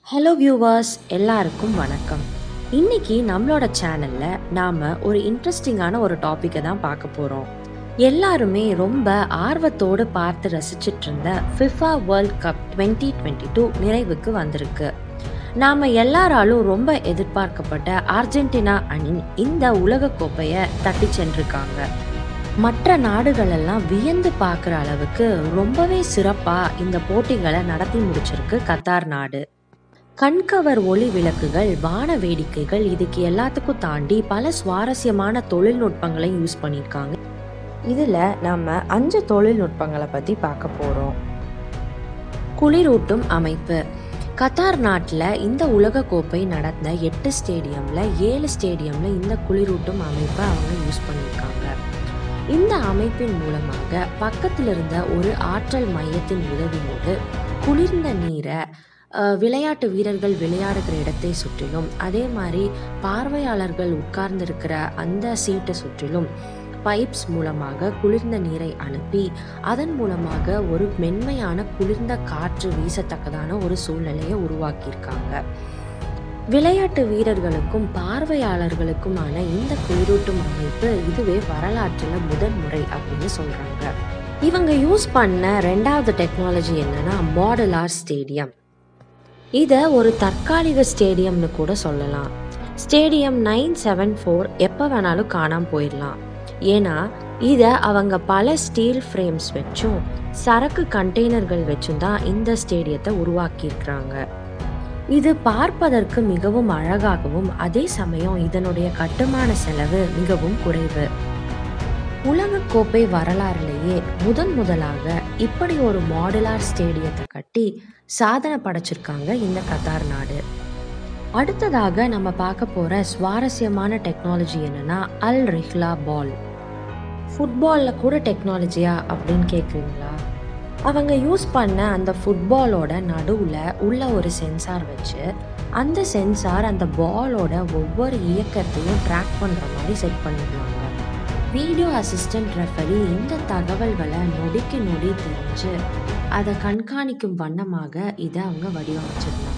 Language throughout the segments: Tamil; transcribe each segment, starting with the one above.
ஹலோ வியூவர்ஸ் எல்லாருக்கும் வணக்கம் இன்னைக்கு நம்மளோட சேனல்ல நாம ஒரு இன்ட்ரெஸ்டிங்கான ஒரு டாப்பிக்கை தான் பார்க்க போறோம் எல்லாருமே ரொம்ப ஆர்வத்தோடு பார்த்து ரசிச்சிட்டு இருந்த FIFA world cup twenty twenty two நிறைவுக்கு வந்திருக்கு நாம எல்லாராலும் ரொம்ப எதிர்பார்க்கப்பட்ட அர்ஜென்டினா அணி இந்த உலக கோப்பையை தட்டி சென்றிருக்காங்க மற்ற நாடுகளெல்லாம் வியந்து பார்க்குற அளவுக்கு ரொம்பவே சிறப்பாக இந்த போட்டிகளை நடத்தி முடிச்சிருக்கு கத்தார் நாடு கண்கவர் ஒளி விளக்குகள் வான வேடிக்கைகள் இதுக்கு எல்லாத்துக்கும் தாண்டி பல சுவாரஸ்யமான தொழில்நுட்பங்களை யூஸ் பண்ணியிருக்காங்க இதில் நம்ம அஞ்சு தொழில்நுட்பங்களை பற்றி பார்க்க போகிறோம் குளிரூட்டும் அமைப்பு கத்தார் நாட்டில் இந்த உலகக்கோப்பை நடந்த எட்டு ஸ்டேடியமில் ஏழு ஸ்டேடியமில் இந்த குளிரூட்டும் அமைப்பை அவங்க யூஸ் பண்ணியிருக்காங்க இந்த அமைப்பின் மூலமாக பக்கத்தில் இருந்த ஒரு ஆற்றல் மையத்தின் உதவியோடு குளிர்ந்த நீரை அஹ், விளையாட்டு வீரர்கள் விளையாடுகிற இடத்தை சுற்றிலும் அதே மாதிரி பார்வையாளர்கள் உட்கார்ந்திருக்கிற அந்த சீட்டை சுற்றிலும் பைப்ஸ் மூலமாக குளிர்ந்த நீரை அனுப்பி அதன் மூலமாக ஒரு மென்மையான குளிர்ந்த காற்று வீசத்தக்கதான ஒரு சூழ்நிலையை உருவாக்கியிருக்காங்க விளையாட்டு வீரர்களுக்கும் பார்வையாளர்களுக்குமான இந்த குளிரூட்டும் அமைப்பு இதுவே வரலாற்றில் முதல் முறை அப்படின்னு சொல்றாங்க இவங்க யூஸ் பண்ண ரெண்டாவது டெக்னாலஜி என்னன்னா மாடலார் ஸ்டேடியம் இதை ஒரு தற்காலிக ஸ்டேடியம்னு கூட சொல்லலாம் ஸ்டேடியம் நைன் செவன் ஃபோர் எப்போ வேணாலும் காணாம போயிடலாம் ஏன்னா இதை அவங்க பல ஸ்டீல் ஃப்ரேம்ஸ் வச்சும் சரக்கு கண்டெய்னர்கள் வச்சும் தான் இந்த ஸ்டேடியத்தை உருவாக்கியிருக்கிறாங்க இது பார்ப்பதற்கு மிகவும் அழகாகவும் அதே சமயம் இதனுடைய கட்டுமான செலவு மிகவும் குறைவு உலகக்கோப்பை வரலாறுலேயே முதன் முதலாக இப்படி ஒரு மாடுலார் ஸ்டேடியத்தை கட்டி சாதனை படைச்சிருக்காங்க இந்த கத்தார் நாடு அடுத்ததாக நம்ம பார்க்க போற சுவாரஸ்யமான டெக்னாலஜி என்னன்னா அல் ரிஹ்லா பால் ஃபுட்பாலில் கூட டெக்னாலஜியா அப்படின்னு கேட்குறீங்களா அவங்க யூஸ் பண்ண அந்த ஃபுட்பாலோட நடுவில் உள்ள ஒரு சென்சார் வச்சு அந்த சென்சார் அந்த பாலோட ஒவ்வொரு இயக்கத்தையும் ட்ராக் பண்ணுற மாதிரி செட் பண்ணிடுவாங்க வீடியோ அசிஸ்டன்ட் ரெஃபரி இந்த தகவல்களை நொடிக்கு நொடி தெரிஞ்சு அதை கண்காணிக்கும் வண்ணமாக இதை அவங்க வடிவமைச்சிருந்தாங்க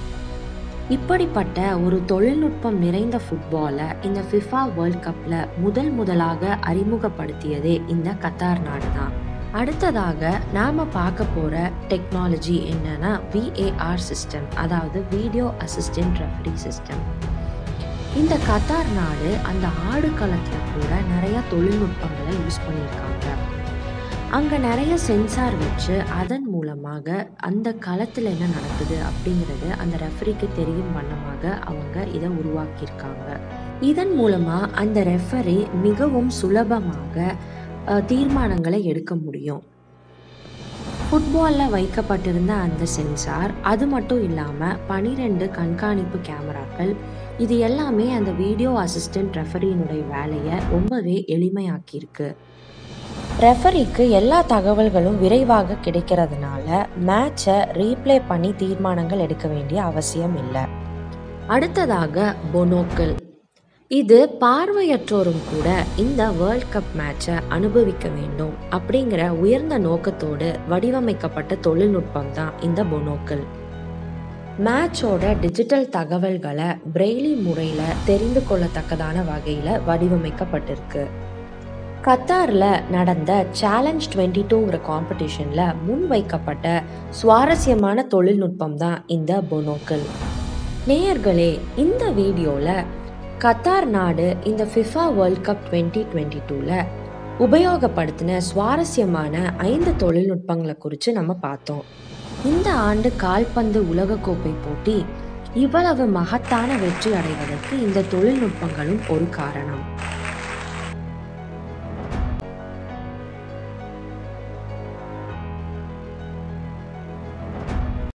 இப்படிப்பட்ட ஒரு தொழில்நுட்பம் நிறைந்த ஃபுட்பாலை இந்த ஃபிஃபா வேர்ல்ட் கப்பில் முதல் முதலாக அறிமுகப்படுத்தியதே இந்த கத்தார் நாடு தான் அடுத்ததாக நாம் பார்க்க போகிற டெக்னாலஜி என்னன்னா விஏஆர் சிஸ்டம் அதாவது வீடியோ அசிஸ்டன்ட் ரெஃபரி சிஸ்டம் இந்த கத்தார் நாடு அந்த ஆடுகளத்தில் கூட நிறைய தொழில்நுட்பங்களை யூஸ் பண்ணியிருக்காங்க அங்கே நிறைய சென்சார் வச்சு அதன் மூலமாக அந்த களத்தில் என்ன நடக்குது அப்படிங்கிறது அந்த ரெஃபரிக்கு தெரியும் வண்ணமாக அவங்க இதை உருவாக்கியிருக்காங்க இதன் மூலமாக அந்த ரெஃபரி மிகவும் சுலபமாக அஹ், தீர்மானங்களை எடுக்க முடியும் ஃபுட்பாலில் வைக்கப்பட்டிருந்த அந்த சென்சார் அது மட்டும் இல்லாமல் பனிரெண்டு கண்காணிப்பு கேமராக்கள் இது எல்லாமே அந்த வீடியோ அசிஸ்டன்ட் ரெஃபரியினுடைய வேலையை ரொம்பவே எளிமையாக்கியிருக்கு ரெஃபரிக்கு எல்லா தகவல்களும் விரைவாக கிடைக்கிறதுனால மேட்சை ரீப்ளே பண்ணி தீர்மானங்கள் எடுக்க வேண்டிய அவசியம் இல்லை அடுத்ததாக பொனோக்கல் இது பார்வையற்றோரும் கூட இந்த வேர்ல்ட் கப் மேட்சை அனுபவிக்க வேண்டும் அப்படிங்கிற உயர்ந்த நோக்கத்தோடு வடிவமைக்கப்பட்ட தொழில்நுட்பம் தான் இந்த பொனோக்கல் மேட்சோட டிஜிட்டல் தகவல்களை பிரெய்லி முறையில் தெரிந்து கொள்ளத்தக்கதான வகையில் வடிவமைக்கப்பட்டிருக்கு கத்தாரில் நடந்த சேலஞ்ச் டுவெண்ட்டி டூங்கிற காம்படிஷனில் முன்வைக்கப்பட்ட சுவாரஸ்யமான தொழில்நுட்பம் தான் இந்த பொனோக்கல் நேயர்களே இந்த வீடியோவில் கத்தார் நாடு இந்த FIFA world cup twenty twenty டூவில் உபயோகப்படுத்தின சுவாரஸ்யமான ஐந்து தொழில்நுட்பங்களை குறித்து நம்ம பார்த்தோம் இந்த ஆண்டு கால்பந்து உலகக்கோப்பை போட்டி இவ்வளவு மகத்தான வெற்றி அடைவதற்கு இந்த தொழில்நுட்பங்களும் ஒரு காரணம்